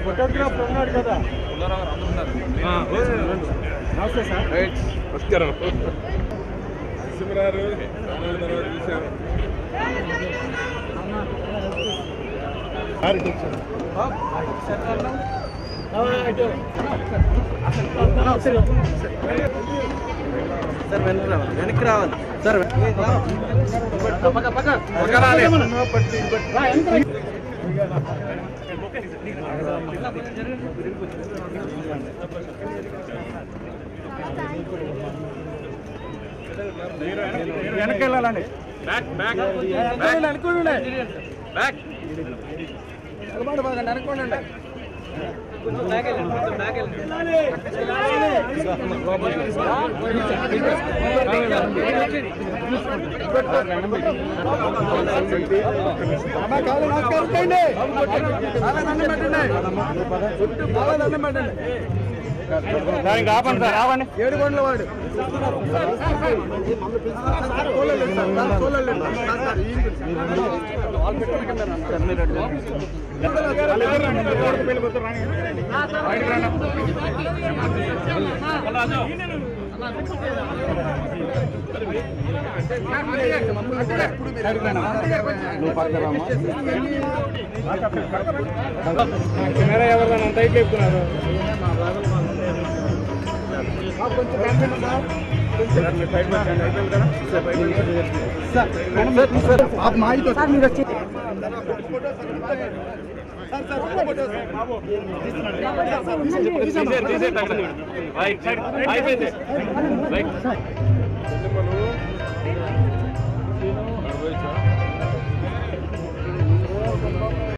photographer ఉన్నాడు కదా నమస్తే సార్ నమస్కారం నరసింహరారు చాలా తర్వాత చూసాం సార్ వెనక్కి రావాలి వెనక్కి రావాలి సార్ వెనక్కి వెళ్ళాలండి బ్యాక్ బ్యాక్ అనుకోండి బ్యాక్ అనుకోండి దానికి ఆపండి సార్ ఆపండి ఏడు కొండల వాడు కెమెరా ఎవరిదాన్ని అంత ఇట్లా చెప్తున్నారు రైట్ సైడ్ అయిపోయింది రైట్